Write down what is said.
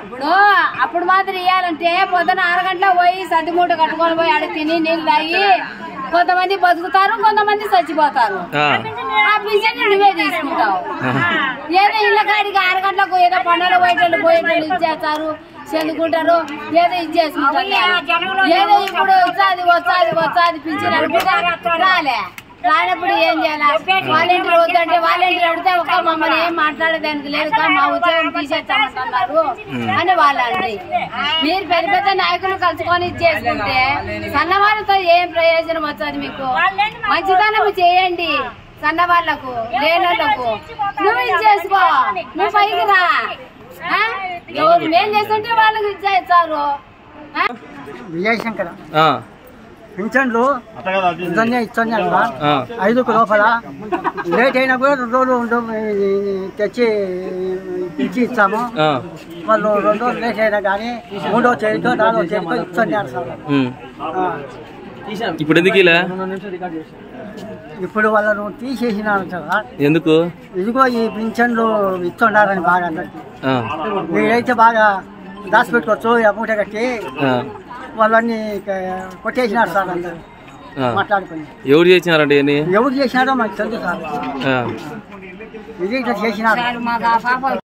ఇప్పుడు అప్పుడు మాత్రం ఇవ్వాలంటే పొద్దున ఆరు గంటలకు పోయి సద్ది మూట కట్టుకొని పోయి ఆడ తిని నీళ్ళు తాగి కొంతమంది బతుకుతారు కొంతమంది చచ్చిపోతారు ఆ, ఆ పింఛన్ నువ్వే తీసుకుంటావు ఏదో ఇళ్ళ కాడికి ఆరు గంటలకు ఏదో పండుగ పోయేటోళ్ళు పోయేటోళ్ళు ఇచ్చేస్తారు చదువుకుంటారు ఏదో ఇచ్చేసుకుంటారు ఏదో ఇప్పుడు వచ్చాది వచ్చాది వచ్చాది పింఛన్ అనుకుంటా రాలే రానప్పుడు ఏం చేయాలి వాలంటీర్ వద్దంటే వాలంటీర్ అడిగితే ఒక మమ్మల్ని ఏం మాట్లాడేదానికి లేదు కా, మా ఉద్యోగం తీసేస్తామంటున్నారు అని వాళ్ళు అండి మీరు పెద్ద పెద్ద నాయకులు కలుసుకొని ఇచ్చేసుకుంటే సన్నవాళ్ళతో ఏం ప్రయోజనం వస్తుంది మీకు మంచితనం చేయండి సన్న వాళ్ళకు లేనోళ్ళకు నువ్వు ఇచ్చేసుకో నువ్వు పైకి రా ఆ? ఎవరు మేలు చేస్తుంటే వాళ్ళకి ఇచ్చేస్తారు ఆ? విజయశంకర ఆ, పింఛన్లు ఇద్దరినే ఇస్తున్నాను కదా ఆ, ఐదుకు లోపల లేట్ అయినా కూడా రెండు రోజులు ఉండు తెచ్చి ఇచ్చి ఇస్తాము ఆ, వాళ్ళు రెండు రోజులు లేట్ అయినా కానీ మూడో తేదీతో నాలుగో తేదీతో ఇస్తున్నారు సార్ ఉమ్. ఆ. ఇప్పుడు ఎందుకు ఇలా ఇప్పుడు వాళ్ళను తీసేసినారు సార్ ఎందుకు ఇదిగో ఈ పింఛన్లు ఇస్తున్నారని బాగా అందరికి ఆ, మీరైతే బాగా దాచిపెట్టుకోవచ్చు ఈ మూట కట్టి ఆ, వాళ్ళని ఇక కొట్టేసినారు సార్ అందరు ఆ. మాట్లాడుకుని ఎవరు చేసినారండి ఇవన్నీ ఎవరు చేసినారో మాకు తెలుసు సార్ ఆ. ఇది ఇట్లా చేసినారు మాకు ఆ పాప